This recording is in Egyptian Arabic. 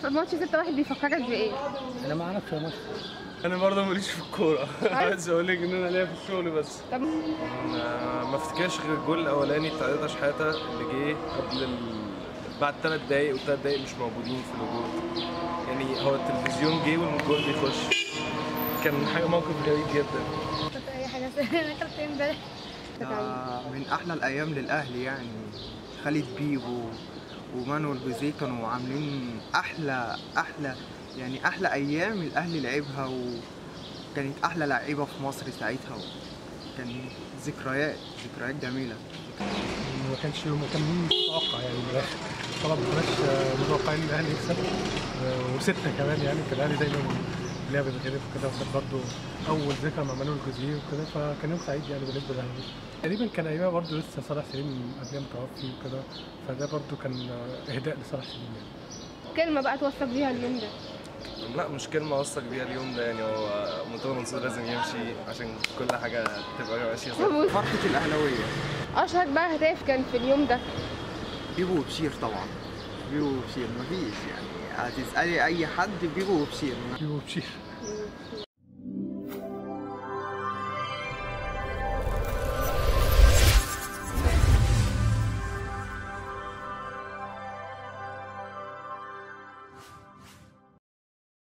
ماتش 6 1 بيفكرك بايه؟ انا ما اعرفش يا مصر انا برضه ماليش في الكوره عايز اقول لك ان انا ليا في الشغل بس طب أنا ما افتكرش غير الجول الاولاني بتاع رضا شحاته اللي جه قبل ال... بعد ثلاث دقايق والثلاث دقايق مش موجودين في الوجود يعني هو التلفزيون جه والجول بيخش كان حاجه موقف غريب جدا كنت اي حاجه انا كنت امبارح ده من احلى الايام للاهلي يعني خالد بيبو ومانويل جوزيه كانوا عاملين احلى احلى يعني احلى ايام الاهلي لعبها وكانت احلى لعيبه في مصر ساعتها كان ذكريات ذكريات جميله ما كانش ما كان متوقع يعني من الاخر طبعا ما كناش آه، متوقعين ان الاهلي يكسب آه، وستة كمان يعني كان الاهلي دايما لعب الغريب وكده وكان برضه اول ذكرى مع مانويل جوزيه وكده فكان يوم سعيد يعني بالنسبه للاهلي تقريبا كان ايامها برضه لسه صلاح سليم قبلها متوفي وكده فده برضه كان آه، اهداء لصلاح سليم يعني كلمه بقى توصف بيها اليوم ده لا مش كلمه اوثق بيها اليوم ده يعني هو مرتضى منصور لازم يمشي عشان كل حاجه تبقى ماشيه صح فرحه الاهلاويه اشهر بقى هداف كان في اليوم ده بيبو وبشير طبعا بيبو وبشير مفيش يعني هتسالي اي حد بيبو وبشير بيبو بشير